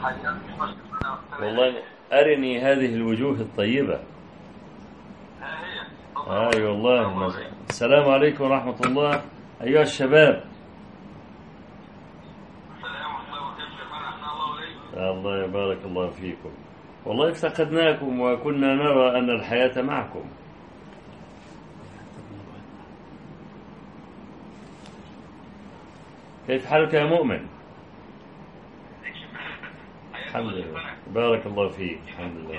حياك الله والله أرني هذه الوجوه الطيبة ها هي أي والله السلام عليكم ورحمة الله أيها الشباب السلام ورحمة الله وبركاته أحسن الله إليك الله يبارك الله فيكم والله افتقدناكم وكنا نرى أن الحياة معكم كيف حالك يا مؤمن الحمد لله بارك الله فيك الحمد لله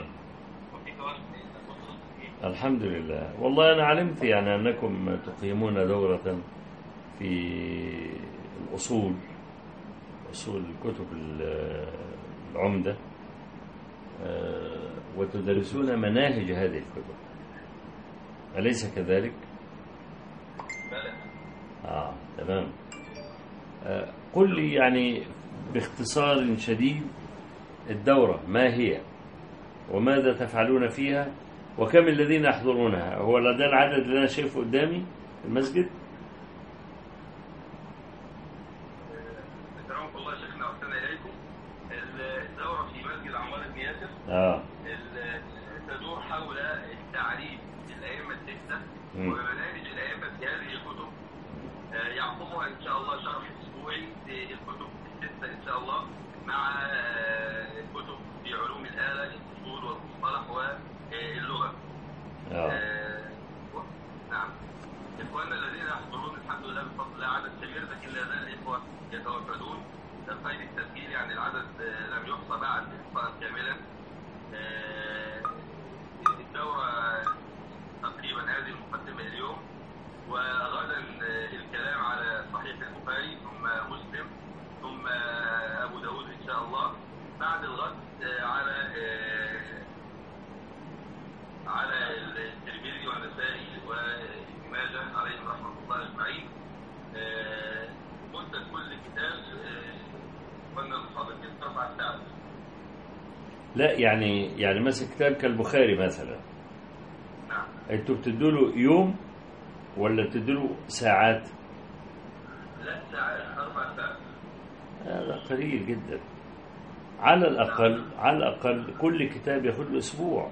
الحمد لله والله أنا علمت يعني أنكم تقيمون دورة في الأصول أصول كتب العمدة آه، وتدرسون مناهج هذه الكتب أليس كذلك؟ بلى آه تمام آه قل لي يعني باختصار شديد الدورة ما هي وماذا تفعلون فيها وكم الذين يحضرونها هو ده العدد اللي أنا شايفه قدامي في المسجد أكرمكم الله شيخنا وأحسن إليكم الدورة في مسجد عمار بن ياسر آه ال- تدور حول التعريف الأئمة الستة مم. ومناهج الأئمة في هذه الكتب آه، يعقبها إن شاء الله شرح أسبوعي للكتب الستة إن شاء الله مع آه، كتب في علوم الآلة الأصول والمصطلح واللغة آه آه، و- نعم إخواننا الذين يحضرون الحمد لله بفضل الله عدد كبير لكن لا زال الإخوة يتوافدون قيد التسجيل يعني العدد آه، لم يحصى بعد إحصاء كاملا آه، الدورة تقريبا هذه المقدمة اليوم وغدا آه، الكلام على صحيح البخاري ثم مسلم ثم أبو داود إن شاء الله بعد الغد آه، على آه، على الترمذي والنسائي وابن ماجه عليهم رحمه الله اجمعين. آه، مدة كل كتاب آه، قلنا المحاضرتين اربع ساعات. لا يعني يعني مثلا كتاب كالبخاري مثلا نعم. انتوا بتدوا له يوم ولا بتدوا له ساعات؟ لا ساعات اربع ساعات. هذا قليل جدا على الأقل على الأقل كل كتاب ياخد له أسبوع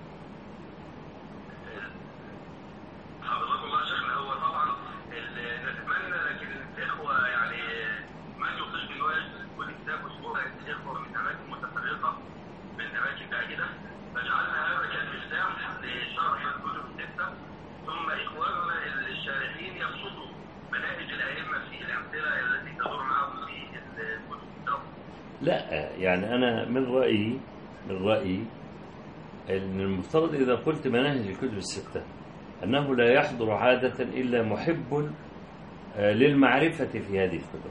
حفظكم الله شيخنا هو طبعا ال- نتمنى لكن الاخوه يعني من يطيق ان هو يجلس كل كتاب اسبوع الاخوه من اماكن متفرقه من اماكن بعيده فجعلنا هذا كالمفتاح لشرح الكتب السته ثم اخواننا الشارحين يبسطوا مناهج الائمه في الامثله التي تدور معهم في الكتب السته. لا يعني أنا من رأيي من رأيي أن المفترض إذا قلت مناهج الكتب الستة أنه لا يحضر عادة إلا محب آه، للمعرفة في هذه الكتب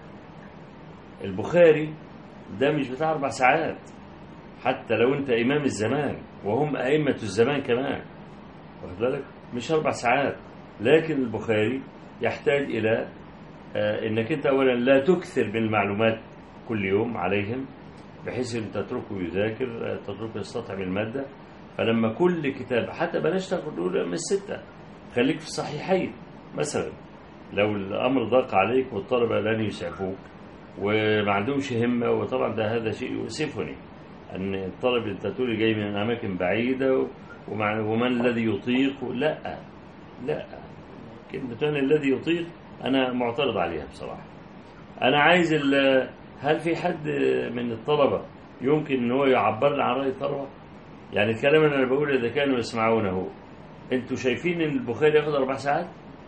البخاري ده مش بتاع أربع ساعات حتى لو أنت إمام الزمان وهم أئمة الزمان كمان واخد بالك مش أربع ساعات لكن البخاري يحتاج إلى آه، انك انت اولا لا تكثر من المعلومات كل يوم عليهم بحيث ان تتركه يذاكر آه، تتركه يستطعم الماده فلما كل كتاب حتى بلاش تاخد الاولى من السته خليك في الصحيحين مثلا لو الامر ضاق عليك والطلبه لن يسعفوك وما عندهمش همه وطبعا ده هذا شيء يؤسفني ان الطالب انت تقول جاي من اماكن بعيده ومع ومن الذي يطيق لا لا كلمتان الذي يطيق انا معترض عليها بصراحه انا عايز ال- هل في حد من الطلبه يمكن ان هو يعبر لي عن راي الطلبه يعني الكلام اللي انا بقوله اذا كانوا يسمعونه انتوا شايفين ان البخاري ياخد اربع ساعات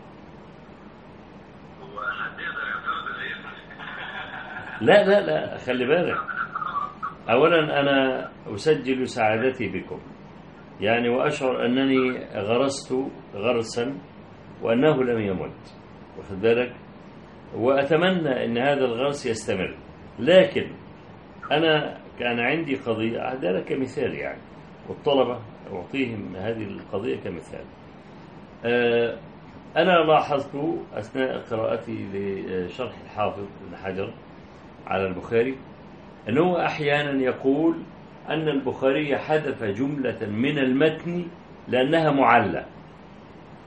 هو حد يقدر يعترض غير لا لا لا خلي بالك اولا انا اسجل سعادتي بكم يعني واشعر انني غرست غرسا وانه لم يمت واخد بالك واتمنى ان هذا الغرس يستمر لكن انا كان عندي قضيه اعدها كمثال يعني والطلبه اعطيهم هذه القضيه كمثال آه، انا لاحظت اثناء قراءتي لشرح الحافظ ابن حجر على البخاري أنه أحيانا يقول أن البخاري حذف جملة من المتن لأنها معلة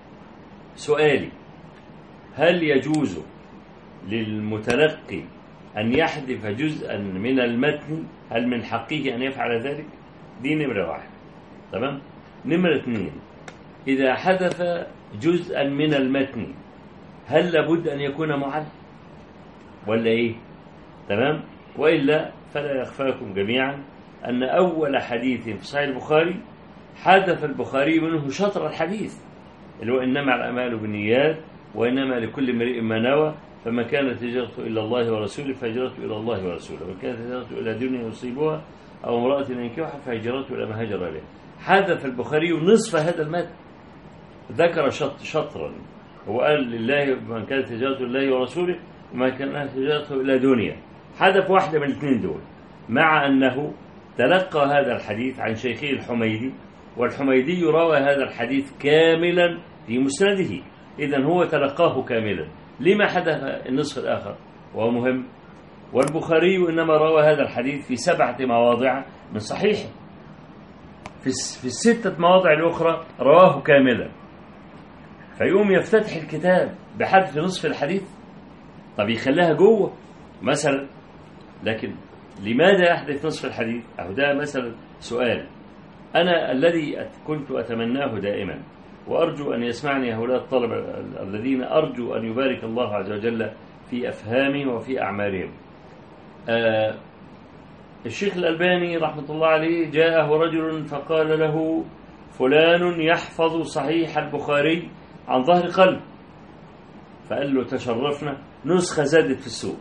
سؤالي هل يجوز للمتلقي أن يحذف جزءا من المتن هل من حقه أن يفعل ذلك دي نمرة واحد تمام نمرة اثنين إذا حذف جزءا من المتن هل لابد أن يكون معل ولا إيه تمام وإلا فلا يخفاكم جميعا أن أول حديث في صحيح البخاري حذف البخاري منه شطر الحديث اللي هو إنما الأعمال بالنيات وإنما لكل امرئ ما نوى فمن كانت هجرته إلى الله ورسوله فهجرته إلى الله ورسوله ومن كانت هجرته إلى دنيا يصيبها أو امرأة ينكحها فهجرته إلى ما هاجر إليه حذف البخاري نصف هذا المتن ذكر شط شطرا وقال لله من كانت هجرته لله ورسوله وما كانت هجرته إلى دنيا حذف واحدة من الاثنين دول مع أنه تلقى هذا الحديث عن شيخه الحميدي والحميدي روى هذا الحديث كاملا في مسنده إذا هو تلقاه كاملا لما حدث النصف الآخر وهو مهم والبخاري إنما روى هذا الحديث في سبعة مواضع من صحيحه في في الستة مواضع الأخرى رواه كاملا فيقوم يفتتح الكتاب بحذف نصف الحديث طب يخليها جوه مثلا لكن لماذا يحذف نصف الحديث أو ده مثلا سؤال أنا الذي كنت أتمناه دائما وأرجو أن يسمعني هؤلاء الطلبة الذين أرجو أن يبارك الله عز وجل في أفهامهم وفي أعمالهم آه الشيخ الألباني رحمة الله عليه جاءه رجل فقال له فلان يحفظ صحيح البخاري عن ظهر قلب فقال له تشرفنا نسخة زادت في السوق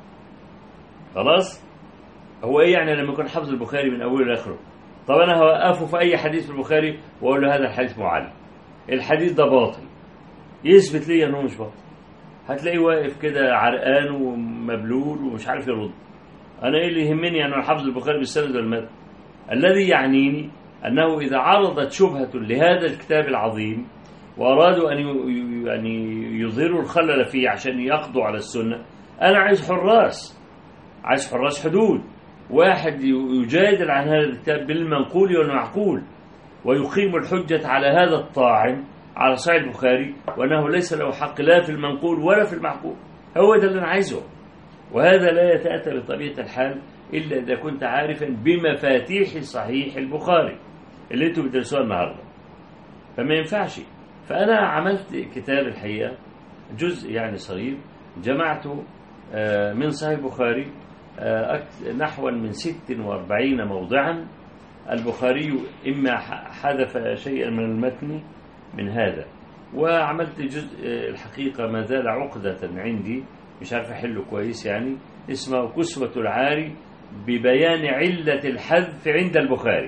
خلاص هو ايه يعني لما يكون حافظ البخاري من اوله لاخره طب انا هوقفه في اي حديث في البخاري واقول له هذا الحديث معلم الحديث ده باطل يثبت لي ان هو مش باطل هتلاقيه واقف كده عرقان ومبلول ومش عارف يرد انا ايه اللي يهمني انا حافظ البخاري بالسند والمتن الذي يعنيني انه اذا عرضت شبهه لهذا الكتاب العظيم وارادوا ان يعني يظهروا الخلل فيه عشان يقضوا على السنه انا عايز حراس عايز حراس حدود واحد يجادل عن هذا الكتاب بالمنقول والمعقول ويقيم الحجة على هذا الطاعن على صحيح البخاري وأنه ليس له حق لا في المنقول ولا في المعقول هو ده اللي أنا عايزه وهذا لا يتأتى بطبيعة الحال إلا إذا كنت عارفا بمفاتيح صحيح البخاري اللي أنتم بتدرسوها النهاردة فما ينفعش فأنا عملت كتاب الحقيقة جزء يعني صغير جمعته من صحيح البخاري نحوا من 46 موضعا البخاري إما حذف شيئا من المتن من هذا وعملت جزء الحقيقة ما زال عقدة عندي مش عارف أحله كويس يعني اسمه كسوة العاري ببيان علة الحذف عند البخاري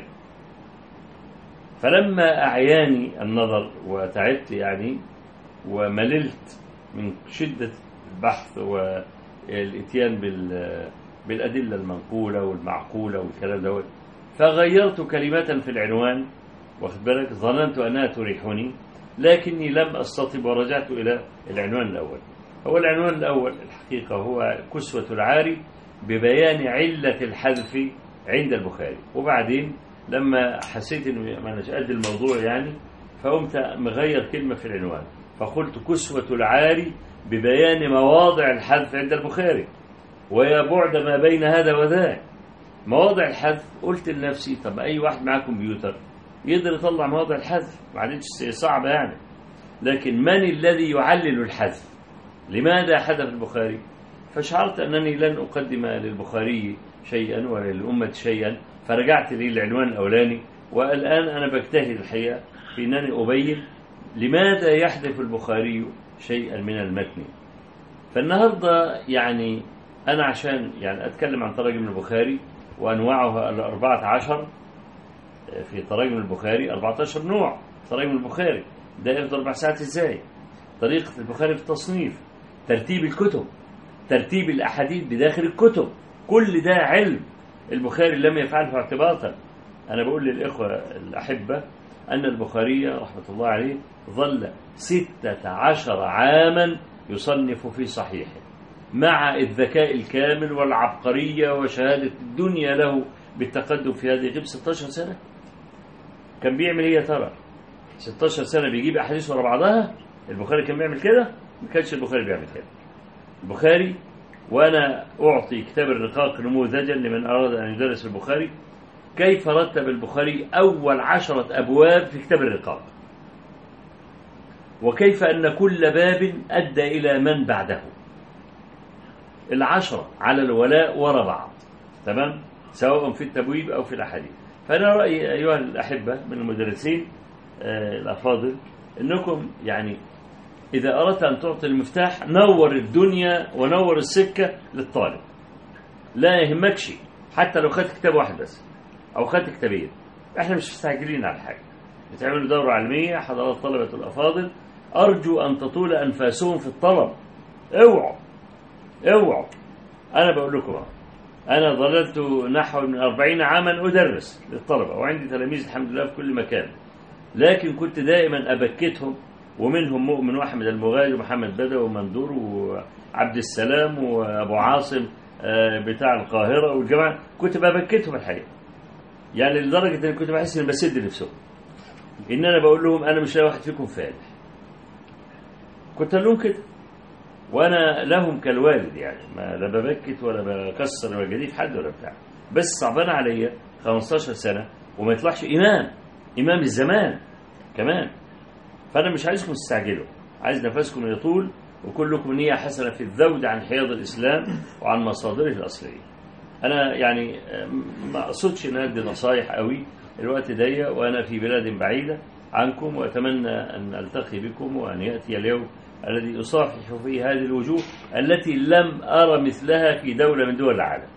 فلما أعياني النظر وتعبت يعني ومللت من شدة البحث والاتيان بالأدلة المنقولة والمعقولة والكلام دوت فغيرت كلمة في العنوان واخد بالك ظننت أنها تريحني لكني لم أستطب ورجعت إلى العنوان الأول هو العنوان الأول الحقيقة هو كسوة العاري ببيان علة الحذف عند البخاري وبعدين لما حسيت انه ما اناش قد الموضوع يعني فقمت مغير كلمة في العنوان فقلت كسوة العاري ببيان مواضع الحذف عند البخاري ويا بعد ما بين هذا وذاك مواضع الحذف قلت لنفسي طب أي واحد معاه كمبيوتر يقدر يطلع مواضع الحذف ما عادتش صعبة يعني لكن من الذي يعلل الحذف لماذا حذف البخاري فشعرت أنني لن أقدم للبخاري شيئا ولا للأمة شيئا فرجعت لي العنوان الأولاني والآن أنا بجتهد الحقيقة في أنني أبين لماذا يحذف البخاري شيئا من المتن فالنهاردة يعني أنا عشان يعني أتكلم عن تراجم البخاري وأنواعها الأربعة عشر في تراجم البخاري 14 نوع تراجم البخاري ده يفضل أربع ساعات إزاي طريقة البخاري في التصنيف ترتيب الكتب ترتيب الأحاديث بداخل الكتب كل ده علم البخاري لم يفعله اعتباطا أنا بقول للإخوة الأحبة أن البخاري رحمة الله عليه ظل ستة عشر عاما يصنف في صحيحه مع الذكاء الكامل والعبقرية وشهادة الدنيا له بالتقدم في هذه غيب 16 سنة كان بيعمل ايه يا ترى 16 سنة بيجيب أحاديث ورا بعضها البخاري كان بيعمل كده ما كانش البخاري بيعمل كده البخاري وأنا أعطي كتاب الرقاق نموذجا لمن أراد أن يدرس البخاري كيف رتب البخاري أول عشرة أبواب في كتاب الرقاق وكيف أن كل باب أدى إلى من بعده العشرة على الولاء وراء بعض تمام سواء في التبويب أو في الأحاديث فأنا رأيي أيها الأحبة من المدرسين آه، الأفاضل أنكم يعني إذا أردت أن تعطي المفتاح نور الدنيا ونور السكة للطالب لا يهمك شيء حتى لو خدت كتاب واحد بس أو خدت كتابين إحنا مش مستعجلين على حاجة بتعملوا دورة علمية حضرات طلبة الأفاضل أرجو أن تطول أنفاسهم في الطلب اوعوا اوعوا أنا بقول لكم أهو. أنا ظللت نحو من أربعين عاما أدرس للطلبة وعندي تلاميذ الحمد لله في كل مكان لكن كنت دائما أبكتهم ومنهم مؤمن وأحمد المغالي ومحمد بدوي ومندور وعبد السلام وأبو عاصم آه، بتاع القاهرة والجماعة كنت ببكتهم الحقيقة يعني لدرجة إن كنت بحس إني بسد نفسهم إن أنا بقول لهم أنا مش لاقي واحد فيكم فالح كنت أقول لهم كده وانا لهم كالوالد يعني ما لا ببكت ولا بكسر ولا جديد حد ولا بتاع بس صعبان عليا 15 سنه وما يطلعش امام امام الزمان كمان فانا مش عايزكم تستعجلوا عايز نفسكم يطول وكلكم نية حسنة في الذود عن حياض الإسلام وعن مصادره الأصلية أنا يعني آه، ما أقصدش إن أدي نصايح قوي الوقت ضيق وأنا في بلاد بعيدة عنكم وأتمنى أن ألتقي بكم وأن يأتي اليوم الذي أصافح فيه هذه الوجوه التي لم أرى مثلها في دولة من دول العالم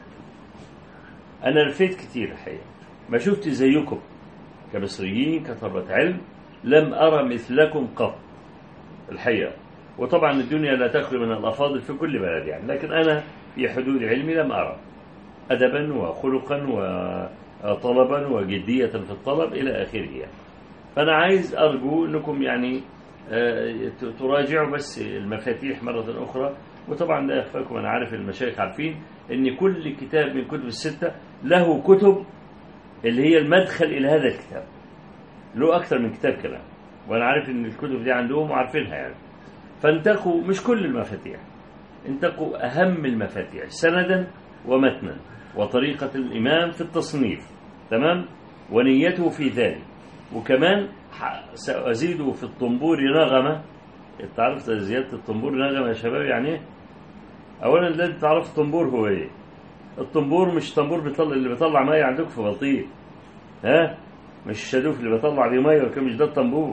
أنا لفيت كتير الحقيقة ما شفت زيكم كمصريين كطلبة علم لم أرى مثلكم قط الحقيقة وطبعا الدنيا لا تخلو من الأفاضل في كل بلد يعني لكن أنا في حدود علمي لم أرى أدبا وخلقا وطلبا وجدية في الطلب إلى آخره يعني. فأنا عايز أرجو أنكم يعني آه، ت- تراجعوا بس المفاتيح مرة أخرى وطبعا لا يخفاكم أنا عارف المشايخ عارفين أن كل كتاب من الكتب الستة له كتب اللي هي المدخل إلى هذا الكتاب له أكثر من كتاب كلام وأنا عارف أن الكتب دي عندهم وعارفينها يعني فانتقوا مش كل المفاتيح انتقوا أهم المفاتيح سندا ومتنا وطريقة الإمام في التصنيف تمام ونيته في ذلك وكمان ح- سأزيد في الطنبور نغمة تعرف زيادة الطنبور نغمة يا شباب يعني ايه؟ أولا لازم تعرف الطنبور هو ايه الطنبور مش طنبور بيطلع اللي بيطلع مية عندكم في بلطيق ها مش الشادوف اللي بيطلع بيه مية وكان مش ده الطنبور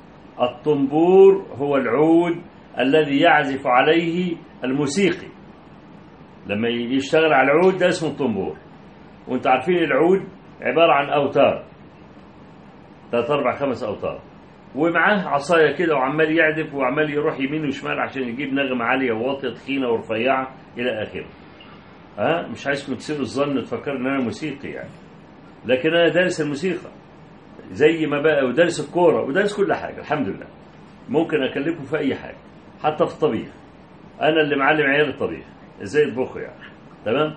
الطنبور هو العود الذي يعزف عليه الموسيقي لما يشتغل على العود ده اسمه الطنبور وانتوا عارفين العود عبارة عن أوتار ثلاث أربع خمس أوتار ومعاه عصاية كده وعمال يعزف وعمال يروح يمين وشمال عشان يجيب نغمة عالية وواطية تخينة ورفيعة إلى آخره ها مش عايزكم تسيروا الظن تفكروا إن أنا موسيقي يعني لكن أنا دارس الموسيقى زي ما بقى ودارس الكورة ودارس كل حاجة الحمد لله ممكن أكلمكم في أي حاجة حتى في الطبيخ أنا اللي معلم عيال الطبيخ إزاي يطبخوا يعني تمام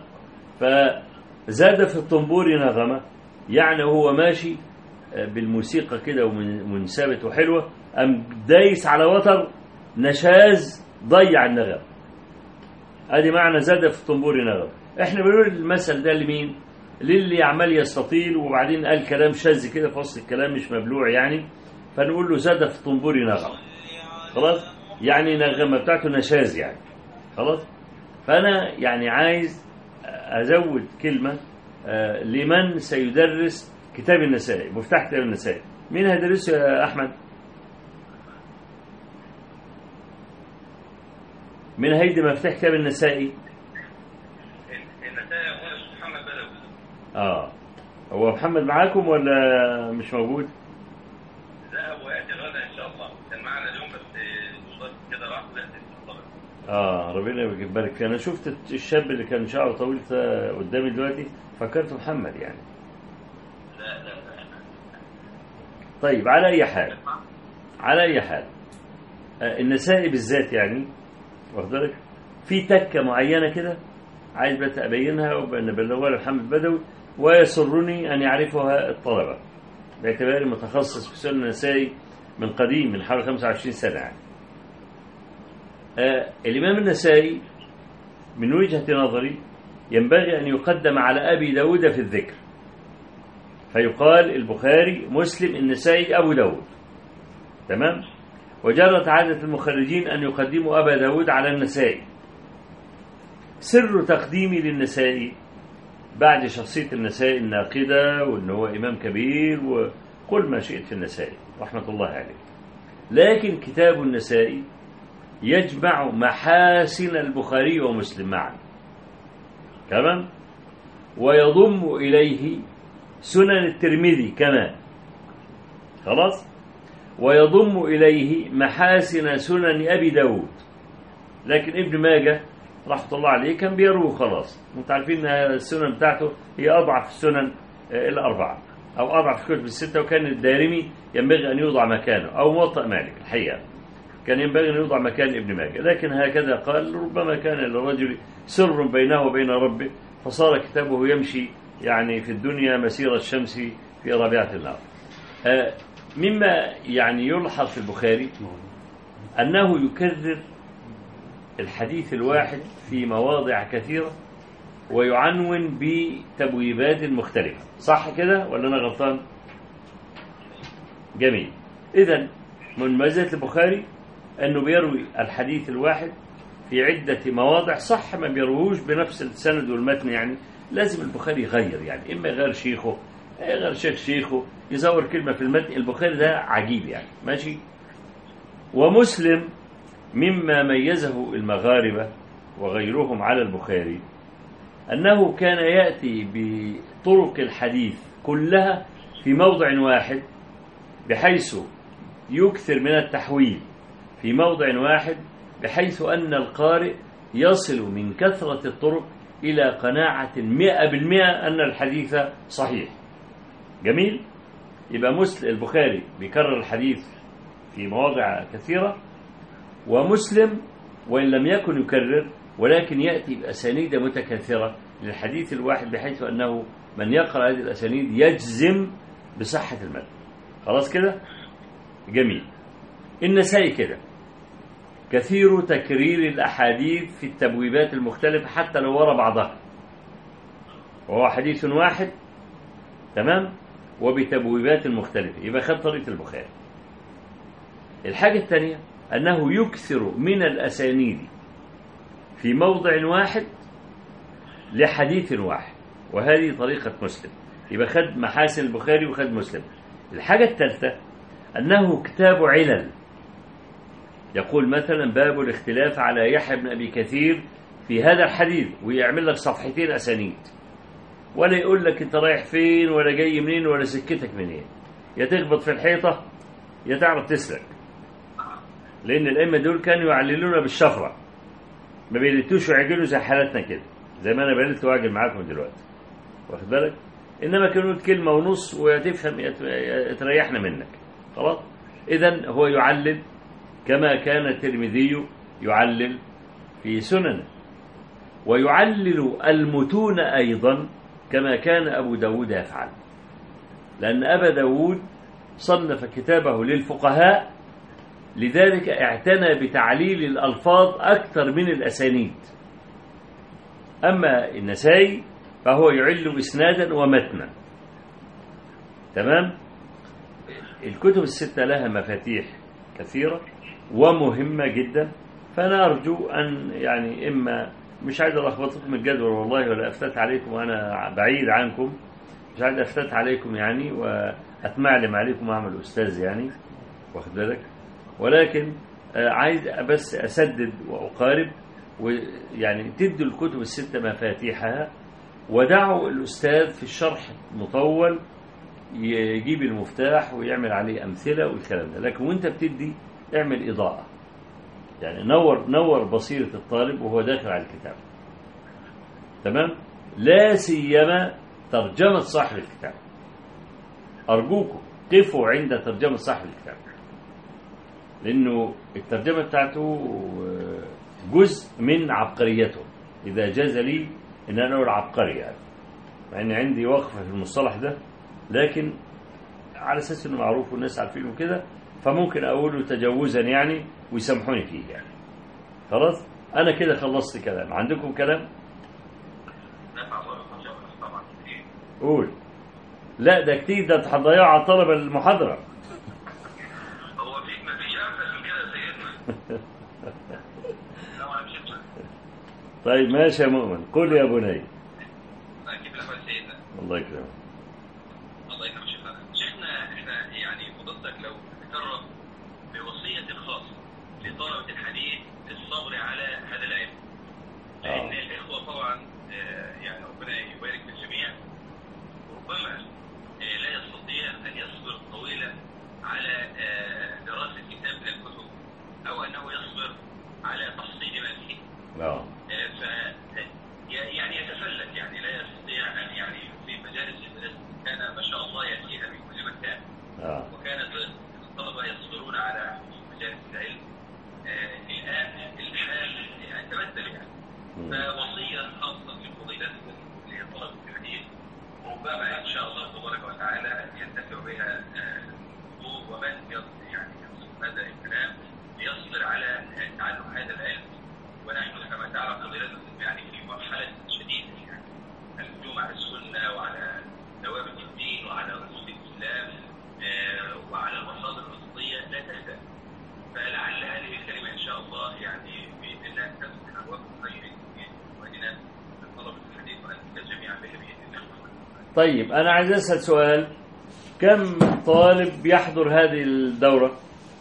فزاد في الطنبور نغمة يعني هو ماشي بالموسيقى كده ومنثبت وحلوة قام دايس على وتر نشاز ضيع النغم ادي معنى زاد في الطنبور نغم احنا بنقول المثل ده لمين للي عمال يستطيل وبعدين قال كلام شاذ كده في وسط الكلام مش مبلوع يعني فنقول له زاد في الطنبور نغم خلاص يعني نغمه بتاعته نشاز يعني خلاص فانا يعني عايز ازود كلمه آه، لمن سيدرس كتاب النسائي مفتاح كتاب النسائي مين هيدرسه يا احمد من هيدي مفتاح كتاب النسائي النتائج هو محمد بدوي اه هو محمد معاكم ولا مش موجود لا هو ياتي غدا ان شاء الله كان معنا اليوم بس وصلت كده راح لا اتفضل. اه ربنا يبارك فيه انا شفت الشاب اللي كان شعره طويل ده قدامي دلوقتي فكرت محمد يعني لا لا لا طيب على اي حال على اي حال آه، النسائي بالذات يعني واخد بالك في تكه معينه كده عايز بس ابينها وبلغها لمحمد بدوي ويسرني ان يعرفها الطلبه باعتباري متخصص في سنن النسائي من قديم من حوالي 25 سنه يعني. آه الامام النسائي من وجهة نظري ينبغي أن يقدم على أبي داود في الذكر فيقال البخاري مسلم النسائي أبو داود تمام وجرت عادة المخرجين أن يقدموا أبا داود على النسائي سر تقديمي للنسائي بعد شخصية النسائي الناقدة وأن هو إمام كبير وقل ما شئت في النسائي رحمة الله عليه لكن كتاب النسائي يجمع محاسن البخاري ومسلم معا تمام ويضم إليه سنن الترمذي كمان خلاص ويضم إليه محاسن سنن أبي داود لكن ابن ماجه رحمة الله عليه كان بيروه خلاص انتوا عارفين ان السنن بتاعته هي أضعف السنن آه، الأربعة أو أضعف الكتب الستة وكان الدارمي ينبغي أن يوضع مكانه أو موطأ مالك الحقيقة كان ينبغي أن يوضع مكان ابن ماجه لكن هكذا قال ربما كان للرجل سر بينه وبين ربه فصار كتابه يمشي يعني في الدنيا مسير الشمس في ربيعة النار آه، مما يعني يلحظ في البخاري أنه يكرر الحديث الواحد في مواضع كثيرة ويعنون بتبويبات مختلفة صح كده ولا أنا غلطان جميل إذا من مزية البخاري أنه بيروي الحديث الواحد في عدة مواضع صح ما بيروهوش بنفس السند والمتن يعني لازم البخاري يغير يعني إما يغير شيخه يغير شيخ شيخه يزور كلمة في المتن البخاري ده عجيب يعني ماشي ومسلم مما ميزه المغاربة وغيرهم على البخاري أنه كان يأتي بطرق الحديث كلها في موضع واحد بحيث يكثر من التحويل في موضع واحد بحيث أن القارئ يصل من كثرة الطرق إلى قناعة مئة بالمئة أن الحديث صحيح جميل يبقى مسلم البخاري بيكرر الحديث في مواضع كثيرة ومسلم وإن لم يكن يكرر ولكن يأتي بأسانيد متكاثرة للحديث الواحد بحيث أنه من يقرأ هذه الأسانيد يجزم بصحة المتن خلاص كده جميل النسائي كده كثير تكرير الأحاديث في التبويبات المختلفة حتى لو ورا بعضها وهو حديث واحد تمام وبتبويبات مختلفة يبقى خد طريقة البخاري الحاجة الثانية أنه يكثر من الأسانيد في موضع واحد لحديث واحد وهذه طريقة مسلم يبقى خد محاسن البخاري وخد مسلم الحاجة الثالثة أنه كتاب علل يقول مثلا باب الاختلاف على يحيى بن أبي كثير في هذا الحديث ويعمل لك صفحتين أسانيد ولا يقول لك أنت رايح فين ولا جاي منين ولا سكتك منين يا تخبط في الحيطة يا تعرف تسلك لأن الأئمة دول كانوا يعللون بالشفرة ما بيلتوش ويعجلوا زي حالاتنا كده زي ما أنا بلت وأعجل معاكم دلوقتي واخد بالك إنما كانوا كلمة ونص وتفهم يت- تريحنا منك خلاص إذا هو يعلل كما كان الترمذي يعلل في سننه ويعلل المتون أيضا كما كان أبو داود يفعل لأن أبا داود صنف كتابه للفقهاء لذلك اعتنى بتعليل الألفاظ أكثر من الأسانيد أما النسائي فهو يعل إسنادا ومتنا تمام الكتب الستة لها مفاتيح كثيرة ومهمة جدا فأنا أرجو أن يعني إما مش عايز ألخبطكم الجدول والله ولا أفتت عليكم وأنا بعيد عنكم مش عايز أفتت عليكم يعني وأتمعلم عليكم وأعمل أستاذ يعني واخد بالك ولكن آه، عايز بس أسدد وأقارب ويعني تدوا الكتب الستة مفاتيحها ودعوا الأستاذ في الشرح مطول يجيب المفتاح ويعمل عليه أمثلة والكلام ده لكن وانت بتدي اعمل إضاءة يعني نور نور بصيرة الطالب وهو داخل على الكتاب تمام لا سيما ترجمة صاحب الكتاب أرجوكم قفوا عند ترجمة صاحب الكتاب لأنه الترجمة بتاعته جزء من عبقريته إذا جاز لي إن أنا أقول عبقري يعني مع إن عندي وقفة في المصطلح ده لكن على أساس إنه معروف والناس عارفينه كده فممكن أقوله تجوزا يعني ويسامحوني فيه يعني خلاص انا كده خلصت كلام عندكم كلام نفع الله طبعا كتير قول لا ده كتير ده هتضيعوا على طلبة المحاضرة هو في ما فيش أنفع من كده يا سيدنا لو أنا مشيت طيب ماشي يا مؤمن قل يا بني أكيد لك يا سيدنا الله يكرمك الله يكرمك شيخنا شيخنا احنا يعني فضلتك لو تكرم بوصية خاصة لطلبة الحديث الصبر على هذا العلم لأن آه. الإخوة طبعا آه، يعني ربنا يبارك في الجميع ربما آه، لا يستطيع أن يصبر طويلا على آه، دراسة كتاب من الكتب أو أنه يصبر على تحصيل ما فيه اه ف يعني يتفلت يعني لا يستطيع ان يعني في مجالس الدراسه كان ما شاء الله ياتيها من كل مكان اه وكانت الطلبه يصبرون على مجالس العلم آه، الان الحال يعني تبدل يعني مم. فوصيه خاصه لفضيلتكم لطلبه الحديث ربما ان شاء الله تبارك وتعالى ينتفع بها آه، الطلاب ومن يص- يعني يصل هذا الكلام ليصبر على تعلم هذا العلم ونحن كما تعلم فضيلتكم يعني في مرحله شديده يعني الهجوم على السنه وعلى ثوابت الدين وعلى اصول الاسلام آه، وعلى المصادر الاصليه لا تهتم فلعل هذه الكلمه ان شاء الله يعني باذن الله تفتح ابواب الخير في وادنا طلبه الحديث وانتم جميعا بها باذن الله طيب انا عايز اسال سؤال كم طالب يحضر هذه الدورة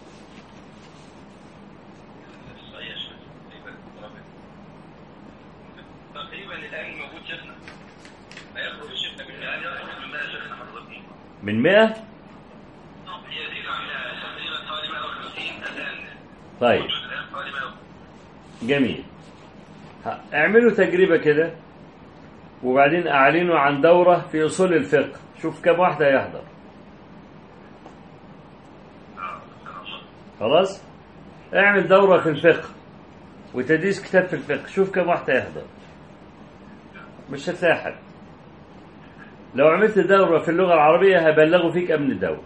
صحيح يا شيخ. تقريبا طلبة. تقريبا الان موجود شيخنا لا يخرج شيخنا من الان يخرج من ماذا شيخنا حضرتك من 100 يزيد عن تقريبا حوالي 150 الان طيب موجود الان حوالي 150 جميل ها، اعملوا تجربة كده وبعدين اعلنوا عن دورة في اصول الفقه شوف كم واحد هيحضر اه سبحان الله خلاص اعمل دورة في الفقه وتدريس كتاب في الفقه شوف كم واحد هيحضر مش هتلاقي حد لو عملت دورة في اللغة العربية هبلغوا فيك أمن الدولة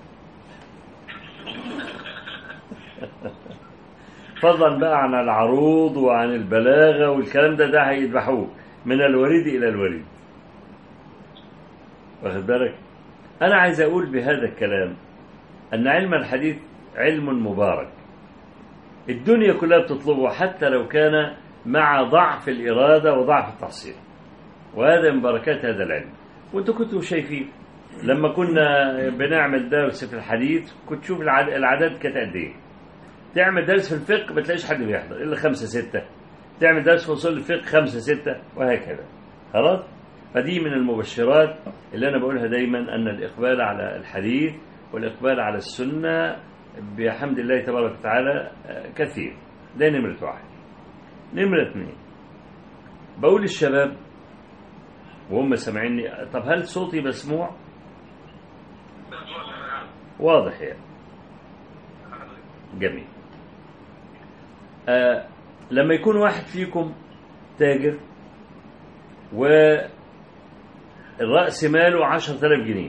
فضلا بقى عن العروض وعن البلاغة والكلام ده ده هيذبحوه من الوريد إلى الوريد واخد بالك أنا عايز أقول بهذا الكلام أن علم الحديث علم مبارك الدنيا كلها بتطلبه حتى لو كان مع ضعف الإرادة وضعف التحصيل وهذا من بركات هذا العلم وانتوا كنتوا شايفين لما كنا بنعمل درس في الحديث كنت تشوف العد- الأعداد كانت قد إيه تعمل درس في الفقه ما تلاقيش حد بيحضر إلا خمسة ستة تعمل درس في أصول الفقه خمسة ستة وهكذا خلاص فدي من المبشرات اللي أنا بقولها دايما أن الإقبال على الحديث والإقبال على السنة بحمد الله تبارك وتعالى آه، كثير ده نمرة واحد نمرة اثنين بقول للشباب وهم سامعيني طب هل صوتي مسموع؟ واضح يعني جميل آه لما يكون واحد فيكم تاجر والرأس ماله عشرة آلاف جنيه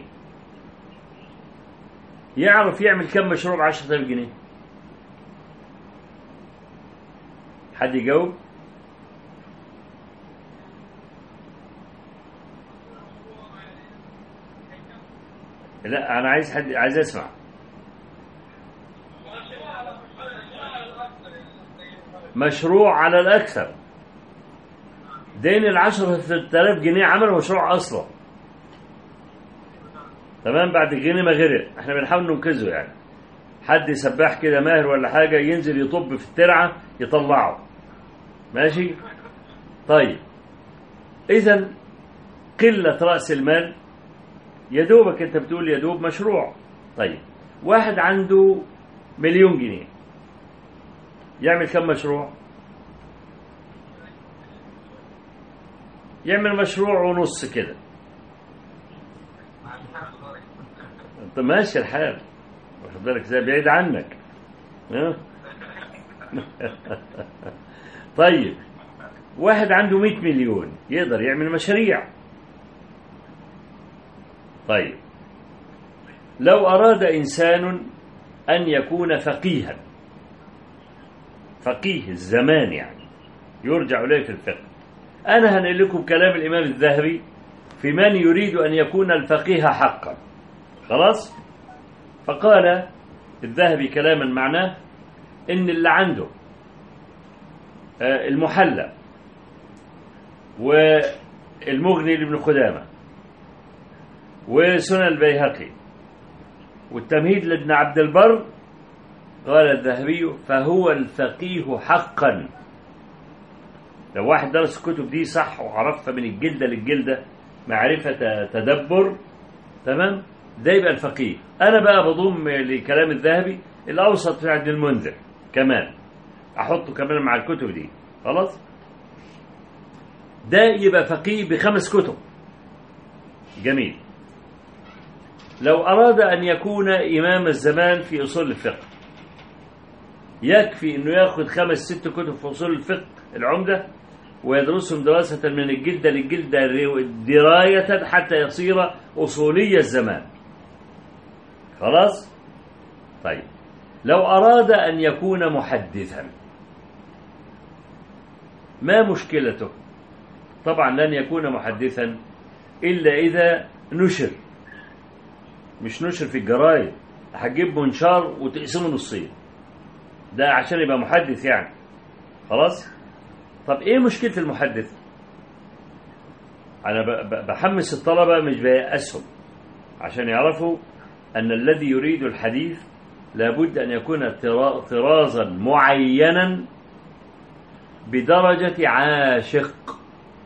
يعرف يعمل كم مشروع بعشرة آلاف جنيه حد يجاوب لا انا عايز حد عايز اسمع مشروع على الاكثر دين العشرة آلاف جنيه عمل مشروع اصلا تمام بعد الجنيه ما غرق احنا بنحاول ننقذه يعني حد سباح كده ماهر ولا حاجة ينزل يطب في الترعة يطلعه ماشي طيب اذا قلة رأس المال يا دوبك انت بتقول يا دوب مشروع طيب واحد عنده مليون جنيه يعمل كم مشروع يعمل مشروع ونص كده انت ماشي الحال واخد بالك ازاي بعيد عنك ها؟ طيب واحد عنده 100 مليون يقدر يعمل مشاريع طيب لو أراد إنسان أن يكون فقيها فقيه الزمان يعني يرجع إليه في الفقه أنا هنقل لكم كلام الإمام الذهبي في من يريد أن يكون الفقيه حقا خلاص فقال الذهبي كلاما معناه إن اللي عنده آه، المحلى والمغني لابن قدامة وسنن البيهقي والتمهيد لابن عبد البر قال الذهبي فهو الفقيه حقا لو واحد درس الكتب دي صح وعرفها من الجلدة للجلدة معرفة تدبر تمام ده يبقى الفقيه أنا بقى بضم لكلام الذهبي الأوسط في عبد المنذر كمان أحطه كمان مع الكتب دي خلاص ده يبقى فقيه بخمس كتب جميل لو أراد أن يكون إمام الزمان في أصول الفقه يكفي أنه يأخذ خمس ست كتب في أصول الفقه العمدة ويدرسهم دراسة من الجلدة للجلدة دراية حتى يصير أصولي الزمان خلاص طيب لو أراد أن يكون محدثا ما مشكلته طبعا لن يكون محدثا إلا إذا نشر مش نشر في الجرايد هتجيب منشار وتقسمه نصين ده عشان يبقى محدث يعني خلاص طب ايه مشكلة المحدث انا ب- ب- بحمس الطلبة مش بيأسهم عشان يعرفوا ان الذي يريد الحديث لابد ان يكون طرا- طرازا معينا بدرجة عاشق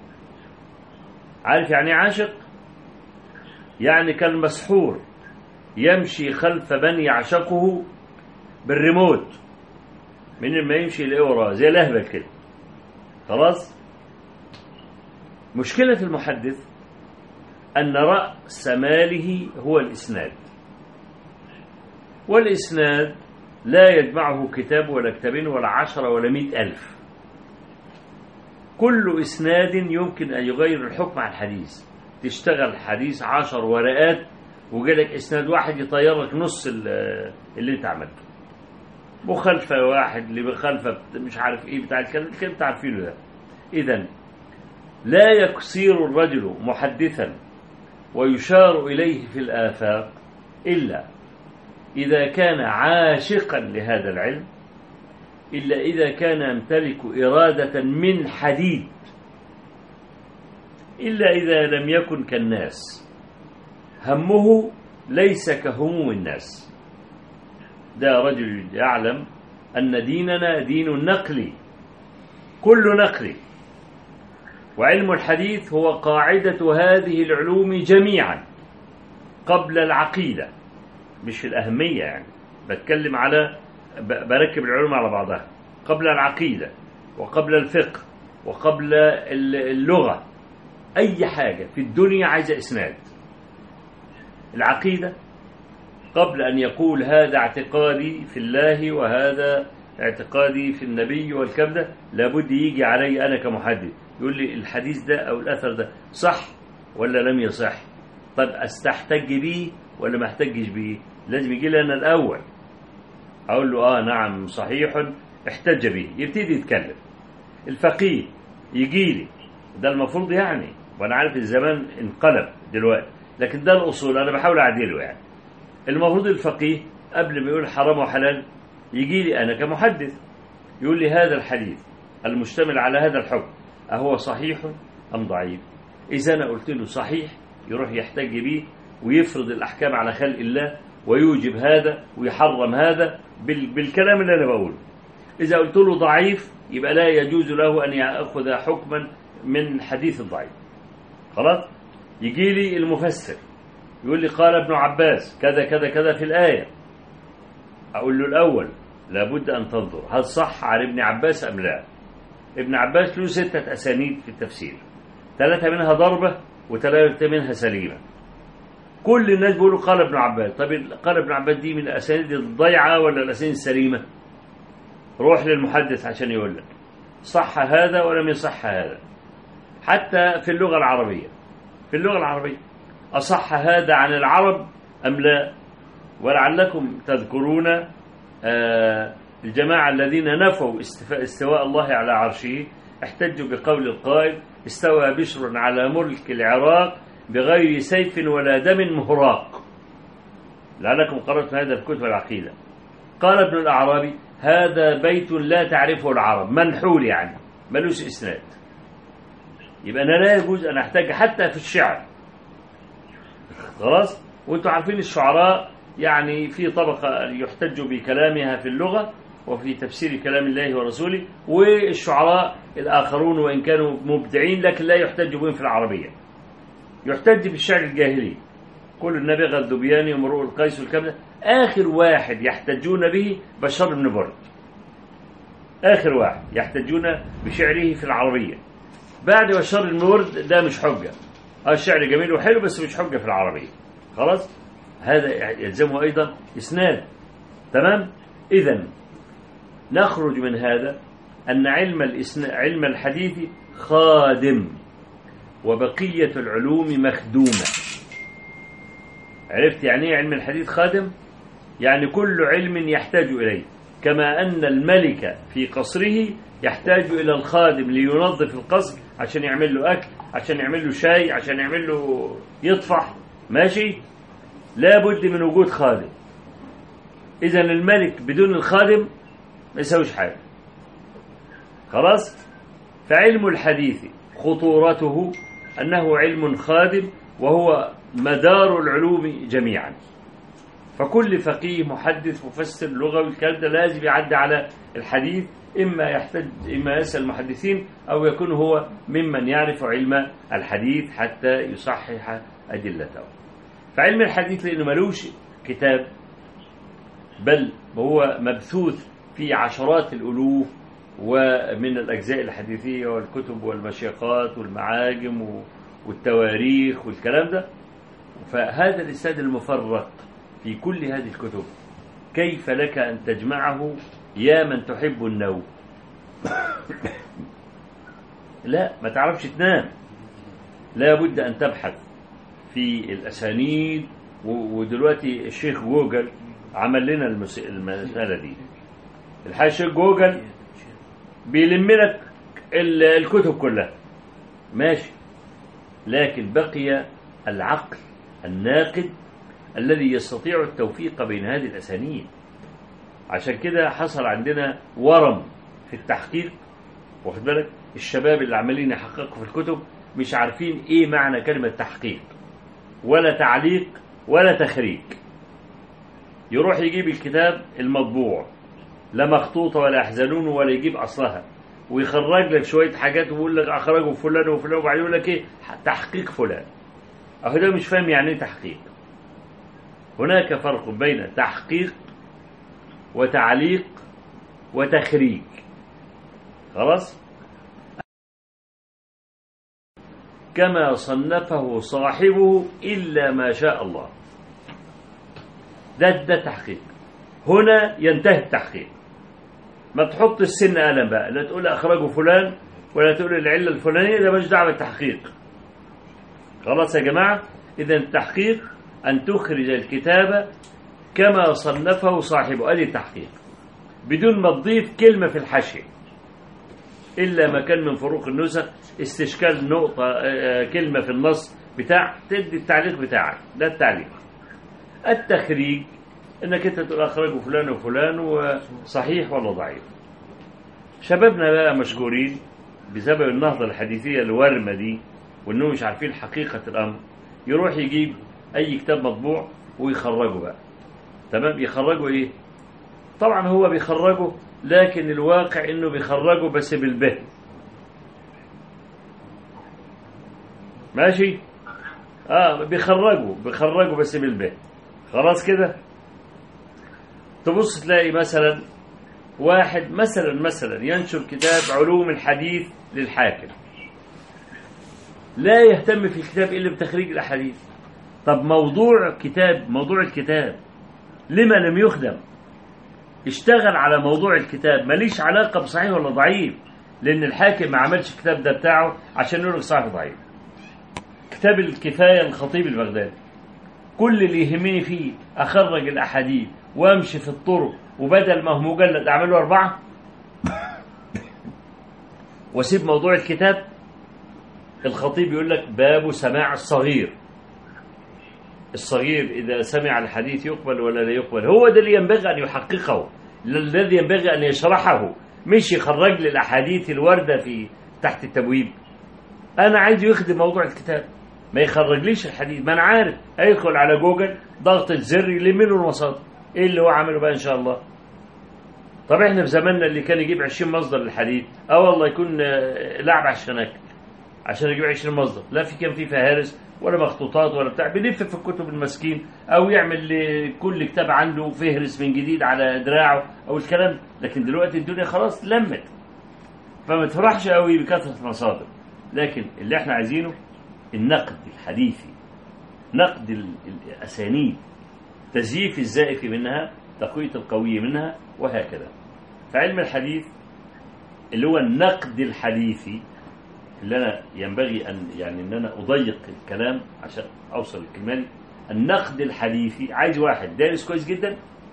عارف يعني إيه عاشق يعني كان مسحور يمشي خلف من يعشقه بالريموت من ما يمشي يلاقيه وراه زي الاهبل كده خلاص مشكلة المحدث أن رأس ماله هو الإسناد والإسناد لا يجمعه كتاب ولا كتابين ولا عشرة ولا مئة ألف كل إسناد يمكن أن يغير الحكم على الحديث تشتغل حديث عشر ورقات وجالك إسناد واحد يطير لك نص ال- اللي أنت عملته مخالفة واحد اللي بخالفة مش عارف إيه بتاع الكلام الكلام أنت عارفينه ده إذا لا يصير الرجل محدثا ويشار إليه في الآفاق إلا إذا كان عاشقا لهذا العلم إلا إذا كان يمتلك إرادة من حديد إلا إذا لم يكن كالناس همه ليس كهموم الناس ده رجل يعلم أن ديننا دين النقل كل نقل وعلم الحديث هو قاعدة هذه العلوم جميعا قبل العقيدة مش في الأهمية يعني بتكلم على ب- بركب العلوم على بعضها قبل العقيدة وقبل الفقه وقبل ال- اللغة أي حاجة في الدنيا عايزة إسناد العقيدة قبل أن يقول هذا اعتقادي في الله وهذا اعتقادي في النبي والكلام ده لابد يجي علي أنا كمحدث يقول لي الحديث ده أو الأثر ده صح ولا لم يصح طب أستحتج به ولا ما احتجش به لازم يجي لي أنا الأول أقول له آه نعم صحيح احتج به يبتدي يتكلم الفقيه يجي لي ده المفروض يعني وأنا عارف الزمان انقلب دلوقتي لكن ده الأصول أنا بحاول أعدله يعني المفروض الفقيه قبل ما يقول حرام وحلال يجي لي أنا كمحدث يقول لي هذا الحديث المشتمل على هذا الحكم أهو صحيح أم ضعيف إذا أنا قلت له صحيح يروح يحتج به ويفرض الأحكام على خلق الله ويوجب هذا ويحرم هذا بال- بالكلام اللي أنا بقوله إذا قلت له ضعيف يبقى لا يجوز له أن يأخذ حكما من حديث الضعيف خلاص يجي لي المفسر يقول لي قال ابن عباس كذا كذا كذا في الآية أقول له الأول لابد أن تنظر هل صح عن ابن عباس أم لا ابن عباس له ستة أسانيد في التفسير ثلاثة منها ضربة وثلاثة منها سليمة كل الناس بيقولوا قال ابن عباس طب قال ابن عباس دي من الأسانيد الضيعة ولا الأسانيد السليمة روح للمحدث عشان يقول لك صح هذا ولم يصح هذا حتى في اللغة العربية في اللغة العربية أصح هذا عن العرب أم لا ولعلكم تذكرون آه، الجماعة الذين نفوا استفاء استواء الله على عرشه احتجوا بقول القائل استوى بشر على ملك العراق بغير سيف ولا دم مهراق لعلكم قرأتم هذا في كتب العقيدة قال ابن الأعرابي هذا بيت لا تعرفه العرب منحول يعني ملوش إسناد يبقى أنا لا يجوز أن أحتاج حتى في الشعر خلاص وانتم عارفين الشعراء يعني في طبقة يحتج بكلامها في اللغة وفي تفسير كلام الله ورسوله والشعراء الآخرون وإن كانوا مبدعين لكن لا يحتج بهم في العربية يحتج بالشعر الجاهلي كل النبغة الذبياني ومرؤ القيس والكلام ده آخر واحد يحتجون به بشار بن برد آخر واحد يحتجون بشعره في العربية بعد بشار بن برد ده مش حجة اه الشعر جميل وحلو بس مش حجة في العربية خلاص هذا يلزمه أيضا إسناد تمام إذا نخرج من هذا أن علم الإسن... علم الحديث خادم وبقية العلوم مخدومة عرفت يعني ايه علم الحديث خادم يعني كل علم يحتاج إليه كما أن الملك في قصره يحتاج إلى الخادم لينظف القصر عشان يعمل له أكل عشان يعمل له شاي عشان يعمل له يطفح ماشي لا بد من وجود خادم إذا الملك بدون الخادم ما يسويش حاجة خلاص فعلم الحديث خطورته أنه علم خادم وهو مدار العلوم جميعا فكل فقيه محدث مفسر لغوي الكلام ده لازم يعدي على الحديث إما يحتاج إما يسأل المحدثين أو يكون هو ممن يعرف علم الحديث حتى يصحح أدلته فعلم الحديث لأنه ملوش كتاب بل هو مبثوث في عشرات الألوف ومن الأجزاء الحديثية والكتب والمشيقات والمعاجم والتواريخ والكلام ده فهذا الإسناد المفرق في كل هذه الكتب كيف لك أن تجمعه يا من تحب النوم لا ما تعرفش تنام لا بد أن تبحث في الأسانيد ودلوقتي الشيخ جوجل عمل لنا المسألة دي الحقيقة الشيخ جوجل بيلم لك الكتب كلها ماشي لكن بقي العقل الناقد الذي يستطيع التوفيق بين هذه الأسانيد عشان كده حصل عندنا ورم في التحقيق واخد بالك الشباب اللي عمالين يحققوا في الكتب مش عارفين ايه معنى كلمة تحقيق ولا تعليق ولا تخريج يروح يجيب الكتاب المطبوع لا مخطوطة ولا يحزنون ولا يجيب أصلها ويخرج لك شوية حاجات ويقول لك أخرجه فلان وفلان وبعدين يقول لك إيه تحقيق فلان أهو ده مش فاهم يعني إيه تحقيق هناك فرق بين تحقيق وتعليق وتخريج خلاص كما صنفه صاحبه إلا ما شاء الله ده ده تحقيق هنا ينتهي التحقيق ما تحط السن قلم بقى لا تقول أخرجه فلان ولا تقول العلة الفلانية ده مش دعوة بالتحقيق خلاص يا جماعة إذا التحقيق أن تخرج الكتاب كما صنفه صاحبه أدي التحقيق بدون ما تضيف كلمة في الحاشية إلا ما كان من فروق النسخ استشكال نقطة كلمة في النص بتاع تدي التعليق بتاعك ده التعليق التخريج انك انت تقول اخرجه فلان وفلان وصحيح ولا ضعيف شبابنا بقى مشكورين بسبب النهضة الحديثية الورمة دي وانهم مش عارفين حقيقة الامر يروح يجيب اي كتاب مطبوع ويخرجه بقى تمام يخرجه ايه طبعا هو بيخرجه لكن الواقع انه بيخرجه بس بالبه ماشي اه بيخرجوا بيخرجوا بس بالبه خلاص كده تبص تلاقي مثلا واحد مثلا مثلا ينشر كتاب علوم الحديث للحاكم لا يهتم في الكتاب الا بتخريج الاحاديث طب موضوع كتاب موضوع الكتاب لما لم يخدم اشتغل على موضوع الكتاب ماليش علاقة بصحيح ولا ضعيف لأن الحاكم ما عملش الكتاب ده بتاعه عشان يقول لك صحيح ضعيف كتاب الكفاية الخطيب البغدادي كل اللي يهمني فيه أخرج الأحاديث وأمشي في الطرق وبدل ما هو مجلد أعمله أربعة واسيب موضوع الكتاب الخطيب يقول لك باب سماع الصغير الصغير إذا سمع الحديث يقبل ولا لا يقبل هو ده اللي ينبغي أن يحققه الذي ينبغي أن يشرحه مش يخرج لي الأحاديث الواردة في تحت التبويب أنا عايز يخدم موضوع الكتاب ما يخرجليش الحديث ما أنا عارف هيدخل على جوجل ضغط الزر يلم له المصادر إيه اللي هو عمله بقى إن شاء الله طب احنا في زماننا اللي كان يجيب 20 مصدر للحديث اه والله يكون آه، لعب عشان اكل عشان يجيب 20 مصدر لا في كان في فهارس ولا مخطوطات ولا بتاع بيلف في الكتب المسكين او يعمل لكل كتاب عنده فهرس من جديد على دراعه او الكلام ده. لكن دلوقتي الدنيا خلاص لمت فما تفرحش قوي بكثره المصادر لكن اللي احنا عايزينه النقد الحديثي نقد ال- الاسانيد تزييف الزائف منها تقويه القوي منها وهكذا فعلم الحديث اللي هو النقد الحديثي اللي انا ينبغي ان يعني ان انا اضيق الكلام عشان اوصل الكلمه دي النقد الحديثي عايز واحد دارس كويس جدا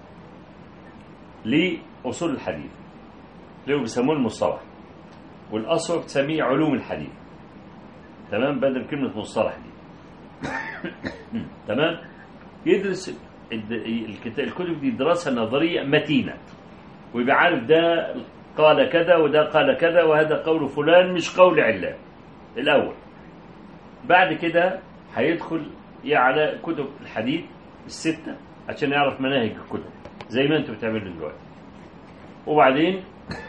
لاصول الحديث اللي هو بيسموه المصطلح والاصل تسميه علوم الحديث تمام بدل كلمه مصطلح دي تمام يدرس الد- الكت- الكتب دي دراسه نظريه متينه ويبقى عارف ده قال كذا وده قال كذا وهذا قول فلان مش قول علان الأول بعد كده هيدخل على كتب الحديث الستة عشان يعرف مناهج الكتب زي ما انتوا بتعملوا دلوقتي وبعدين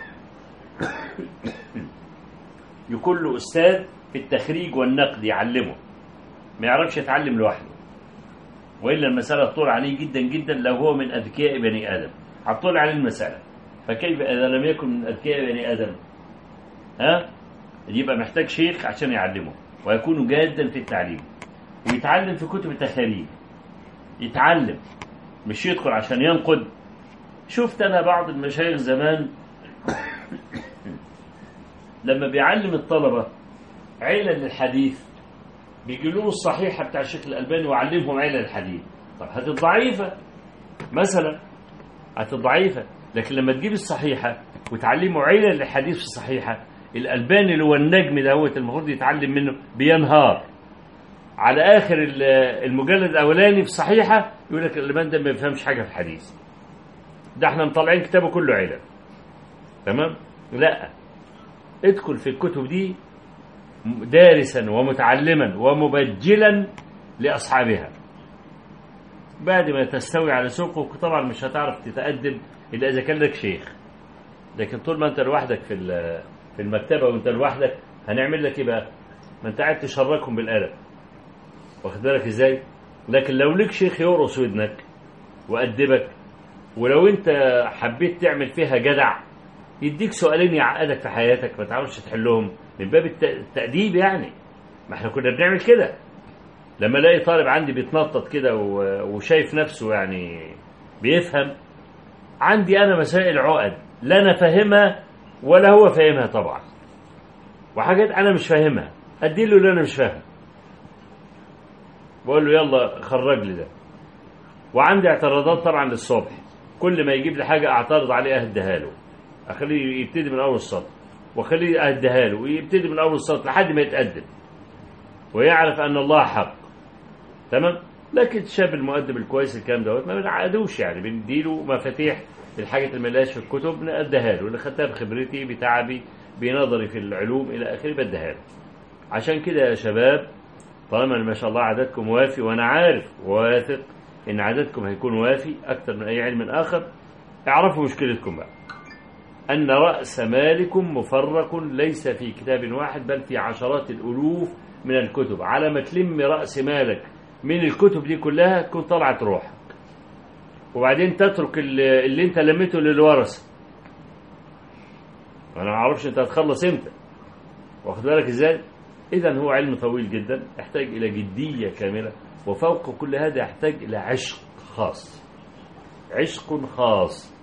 يكون له أستاذ في التخريج والنقد يعلمه ما يعرفش يتعلم لوحده وإلا المسألة تطول عليه جدا جدا لو هو من أذكياء بني آدم هتطول عليه المسألة فكيف إذا لم يكن من أذكياء بني آدم ها يبقى محتاج شيخ عشان يعلمه ويكون جادا في التعليم ويتعلم في كتب التخاريج يتعلم مش يدخل عشان ينقد شفت أنا بعض المشايخ زمان لما بيعلم الطلبة علل الحديث بيجيبوا له الصحيحة بتاع الشيخ الألباني ويعلمهم علل الحديث طب هات الضعيفة مثلا هات الضعيفة لكن لما تجيب الصحيحة وتعلمه علل الحديث في الصحيحة الألباني اللي هو النجم دوت المفروض يتعلم منه بينهار على آخر ال- المجلد الأولاني في الصحيحة يقول لك الألباني ده ما بيفهمش حاجة في الحديث ده احنا مطلعين كتابه كله علل تمام لا ادخل في الكتب دي دارسا ومتعلما ومبجلا لأصحابها بعد ما تستوي على سوقك طبعا مش هتعرف تتقدم إلا إذا كان لك شيخ لكن طول ما أنت لوحدك في ال- في المكتبة وأنت لوحدك هنعمل لك إيه بقى؟ ما أنت قاعد تشركهم بالقلم واخد بالك إزاي؟ لكن لو لك شيخ يقرص ودنك وأدبك ولو أنت حبيت تعمل فيها جدع يديك سؤالين يعقدك في حياتك ما تعرفش تحلهم من باب الت- التأديب يعني ما احنا كنا بنعمل كده لما الاقي طالب عندي بيتنطط كده و- وشايف نفسه يعني بيفهم عندي انا مسائل عقد لا انا فاهمها ولا هو فاهمها طبعا وحاجات انا مش فاهمها اديله اللي انا مش فاهمه بقول له يلا خرج لي ده وعندي اعتراضات طبعا للصبح كل ما يجيب لي حاجه اعترض عليها اهديها له اخليه يبتدي من اول السطر واخليه اهديها له ويبتدي من اول السطر لحد ما يتقدم ويعرف ان الله حق تمام لكن الشاب المؤدب الكويس الكلام دوت ما بنعقدوش يعني بنديله مفاتيح الحاجات اللي ملهاش في الكتب نأديها له اللي خدتها بخبرتي بتعبي بنظري في العلوم الى اخره بديها له عشان كده يا شباب طالما ما شاء الله عددكم وافي وانا عارف وواثق ان عددكم هيكون وافي اكثر من اي علم اخر اعرفوا مشكلتكم بقى أن رأس مالكم مفرق ليس في كتاب واحد بل في عشرات الألوف من الكتب على ما تلم رأس مالك من الكتب دي كلها تكون طلعت روحك وبعدين تترك اللي, اللي انت لميته للورثة انا ما اعرفش انت هتخلص امتى واخد بالك ازاي اذا هو علم طويل جدا يحتاج الى جدية كاملة وفوق كل هذا يحتاج الى عشق خاص عشق خاص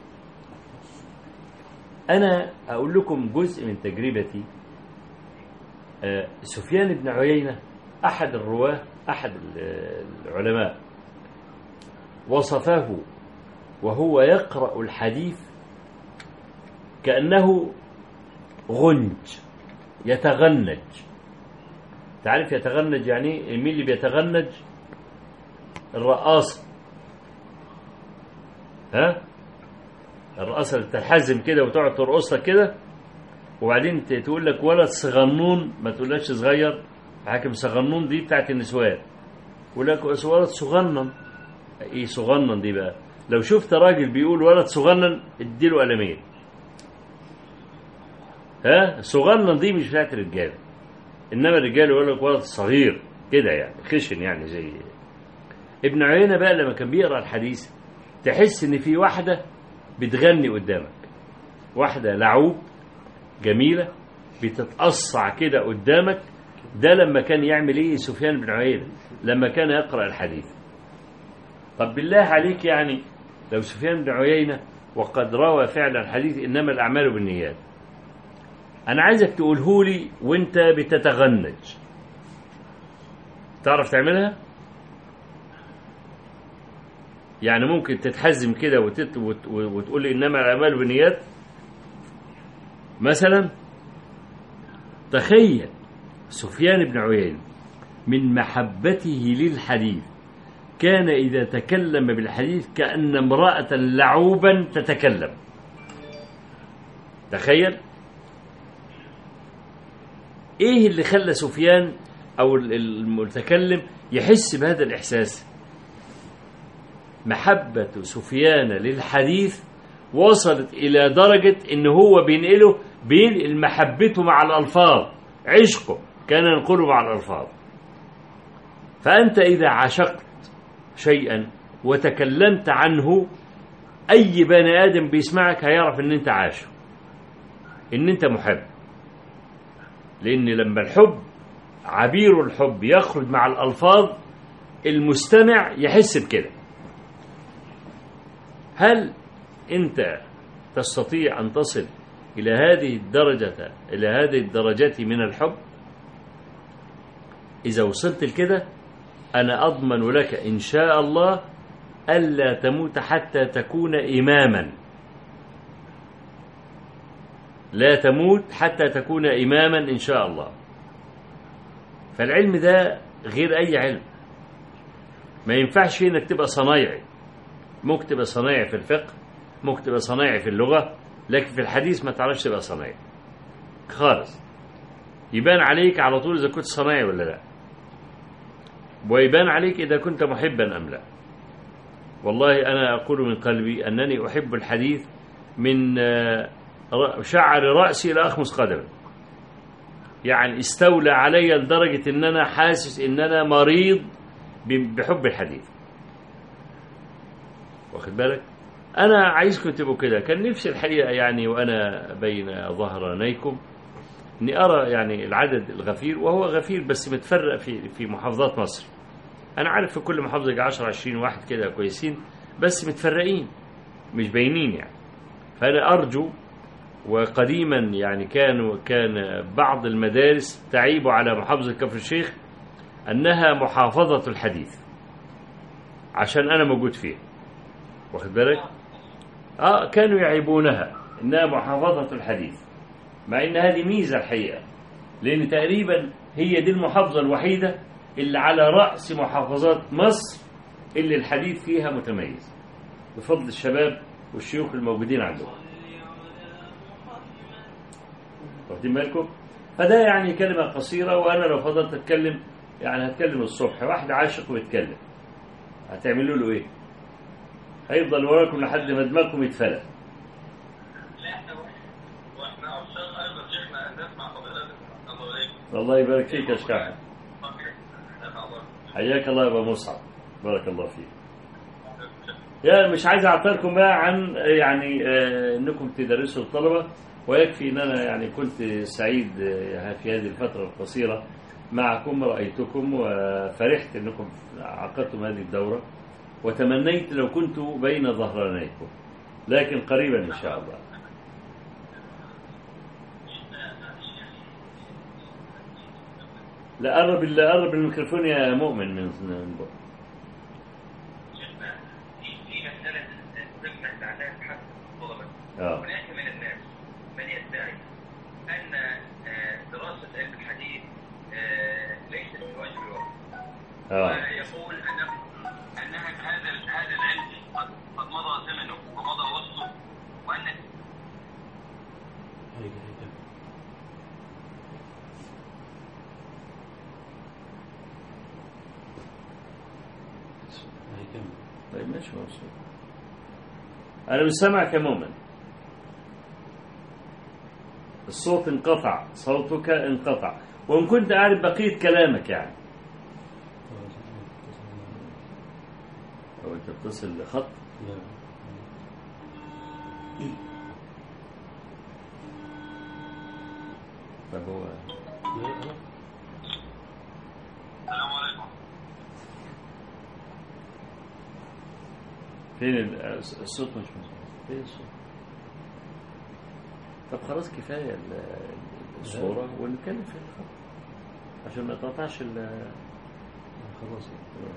أنا أقول لكم جزء من تجربتي آه، سفيان بن عيينة أحد الرواة أحد ال- العلماء وصفه وهو يقرأ الحديث كأنه غنج يتغنج تعرف يتغنج يعني إيه؟ مين اللي بيتغنج الرقاصة ها الرقاصة اللي تحزم كده وتقعد ترقص لك كده وبعدين ت- تقول لك ولد صغنون ما تقولهاش صغير حاكم صغنون دي بتاعت النسوان يقول لك ولد صغنن ايه صغنن دي بقى لو شفت راجل بيقول ولد صغنن اديله قلمين ها صغنن دي مش بتاعت الرجاله انما الرجال يقول لك ولد صغير كده يعني خشن يعني زي ابن عيينة بقى لما كان بيقرا الحديث تحس ان في واحده بتغني قدامك واحده لعوب جميله بتتقصع كده قدامك ده لما كان يعمل ايه سفيان بن عيينة لما كان يقرا الحديث طب بالله عليك يعني لو سفيان بن عيينة وقد روى فعلا حديث انما الاعمال بالنيات انا عايزك تقوله لي وانت بتتغنج تعرف تعملها يعني ممكن تتحزم كده وتت... وت... وتقول لي انما الاعمال بالنيات مثلا تخيل سفيان بن عيينة من محبته للحديث كان إذا تكلم بالحديث كأن امرأة لعوبا تتكلم تخيل ايه اللي خلى سفيان او ال- المتكلم يحس بهذا الاحساس محبة سفيان للحديث وصلت إلى درجة إن هو بينقله بينقل محبته مع الألفاظ عشقه كان ينقله مع الألفاظ فأنت إذا عشقت شيئا وتكلمت عنه أي بني آدم بيسمعك هيعرف إن أنت عاشق إن أنت محب لأن لما الحب عبير الحب يخرج مع الألفاظ المستمع يحس بكده هل أنت تستطيع أن تصل إلى هذه الدرجة إلى هذه الدرجات من الحب إذا وصلت لكده أنا أضمن لك إن شاء الله ألا تموت حتى تكون إماما لا تموت حتى تكون إماما إن شاء الله فالعلم ده غير أي علم ما ينفعش فيه إنك تبقى صنايعي ممكن تبقى صنايعي في الفقه ممكن تبقى صنايعي في اللغة لكن في الحديث ما تعرفش تبقى صنايعي خالص يبان عليك على طول إذا كنت صنايعي ولا لا ويبان عليك إذا كنت محبا أم لا والله أنا أقول من قلبي أنني أحب الحديث من آه، ر- شعر رأسي إلى أخمص قدمي يعني استولى علي لدرجة أن أنا حاسس أن أنا مريض ب- بحب الحديث واخد بالك أنا عايزكم تبقوا كده كان نفسي الحقيقة يعني وأنا بين ظهرانيكم اني ارى يعني العدد الغفير وهو غفير بس متفرق في في محافظات مصر انا عارف في كل محافظه يجي 10 20 واحد كده كويسين بس متفرقين مش باينين يعني فانا ارجو وقديما يعني كانوا كان بعض المدارس تعيب على محافظه كفر الشيخ انها محافظه الحديث عشان انا موجود فيها واخد بالك اه كانوا يعيبونها انها محافظه الحديث مع ان هذه ميزه الحقيقه لان تقريبا هي دي المحافظه الوحيده اللي على راس محافظات مصر اللي الحديث فيها متميز بفضل الشباب والشيوخ الموجودين عندهم واخدين بالكم فده يعني كلمه قصيره وانا لو فضلت اتكلم يعني هتكلم الصبح واحد عاشق ويتكلم هتعملوا له ايه هيفضل وراكم لحد ما دماغكم يتفلت واحنا عشاق ايضا شيخنا ان نسمع فضيلتك الله عليكم الله يبارك فيك يا شكاحة نفع الله حياك الله يا ابو مصعب بارك الله فيك يا مش عايز اعطلكم بقى عن يعني آه، انكم تدرسوا الطلبه ويكفي ان انا يعني كنت سعيد آه، في هذه الفتره القصيره معكم رايتكم وفرحت انكم عقدتم هذه الدوره وتمنيت لو كنت بين ظهرانيكم لكن قريبا ان شاء الله لا قرب لا قرب الميكروفون يا مؤمن من من بق. شيخنا في في مسألة تم تعليق حق الطلبة اه هناك من الناس من يدعي أن آه، دراسة آه. ويقول أنه أنها هذا هذا العلم قد قد مضى زمنه ومضى وقته وأن هيك هيك هيك طيب ماشي مبسوط أنا مش سامعك يا مؤمن الصوت انقطع صوتك انقطع وإن كنت عارف بقية كلامك يعني أو أنت بتصل لخط لا طب هو لا لا السلام عليكم فين ال- الصوت مش مظبوط فين الصوت طب خلاص كفاية ال- الصورة ونتكلم في الخط عشان ما يتقطعش ال خلاص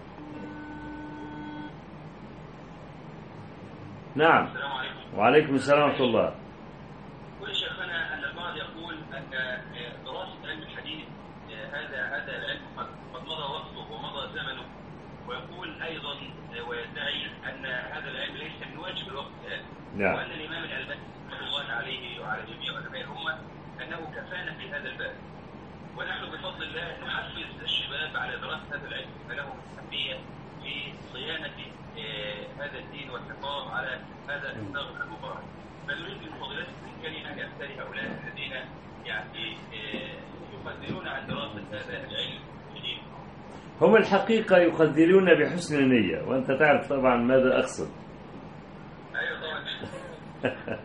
نعم السلام عليكم وعليكم السلام ورحمة الله كل شيخنا أن البعض يقول أن دراسة علم الحديث هذا هذا العلم قد قد مضى وقته ومضى زمنه ويقول أيضا ويدعي أن هذا العلم ليس من واجب الوقت الآن نعم وأن الإمام الألباني رحمه الله عليه وعلى جميع علماء الأمة أنه كفانا في هذا الباب ونحن بفضل الله نحفز الشباب على دراسة هذا العلم فله أهمية في صيانة آه، هذا الدين والحفاظ على هذا الثغر المبارك فنريد من فضيلتكم كلمة لأمثال هؤلاء الذين يعني آه، يخذلون عن دراسة هذا العلم الجديد هم الحقيقة يخذلون بحسن النية وأنت تعرف طبعا ماذا أقصد أيوة طبعا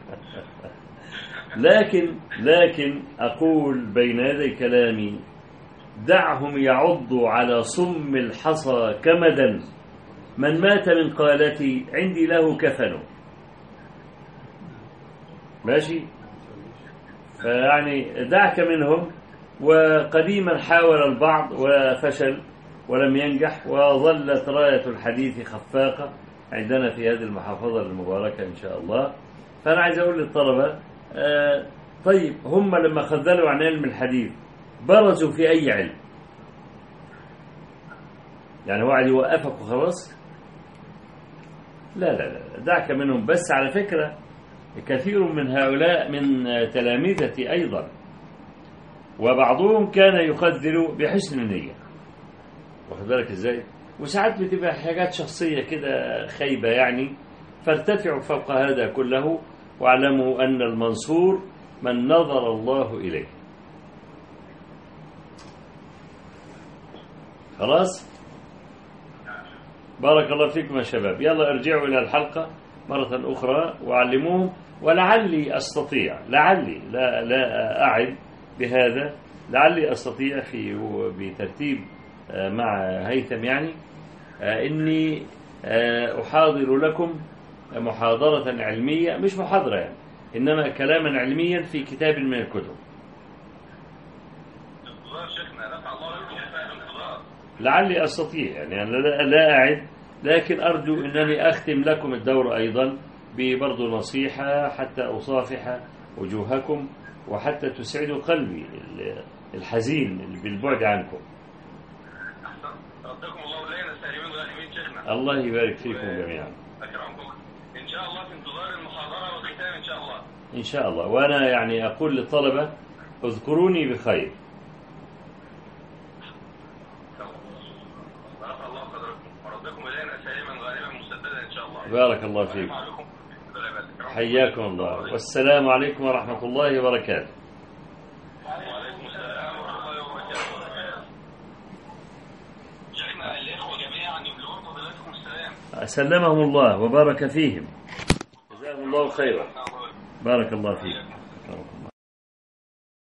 لكن لكن أقول بين يدي كلامي دعهم يعضوا على صم الحصى كمدا من مات من قالتي عندي له كفن ماشي فيعني دعك منهم وقديما حاول البعض وفشل ولم ينجح وظلت راية الحديث خفاقة عندنا في هذه المحافظة المباركة إن شاء الله فأنا عايز أقول للطلبة آه طيب هم لما خذلوا عن علم الحديث برزوا في أي علم يعني هو عايز يوقفك وخلاص لا لا لا دعك منهم بس على فكرة كثير من هؤلاء من تلامذتي أيضا وبعضهم كان يخذل بحسن النية واخد بالك ازاي وساعات بتبقى حاجات شخصية كده خيبة يعني فارتفعوا فوق هذا كله واعلموا أن المنصور من نظر الله إليه خلاص بارك الله فيكم يا شباب يلا ارجعوا إلى الحلقة مرة أخرى وعلموهم ولعلي أستطيع لعلي لا لا أعد بهذا لعلي أستطيع في بترتيب آه، مع هيثم يعني آه، إني آه، أحاضر لكم محاضرة علمية مش محاضرة يعني إنما كلاما علميا في كتاب من الكتب انتظار شيخنا نفع الله بكم انتظار لعلي أستطيع يعني أنا لا, لا أعد لكن أرجو أنني أختم لكم الدور أيضا ببرضو نصيحة حتى أصافح وجوهكم وحتى تسعدوا قلبي الحزين بالبعد عنكم أحسن ردكم الله إلينا سالمين غانمين شيخنا الله يبارك فيكم جميعا أكرمكم إن شاء الله في انتظار المحاضرة والختام إن شاء الله إن شاء الله وأنا يعني أقول للطلبة اذكروني بخير رفع الله قدركم وردكم إلينا سالما غانما مسددا إن شاء الله بارك الله فيكم عليكم حياكم الله والسلام عليكم ورحمة الله وبركاته وعليكم السلام ورحمة الله وبركاته شيخنا الإخوة جميعا يبلغون فضيلتكم السلام سلمهم الله وبارك فيهم جزاهم الله خيرا بارك الله فيكم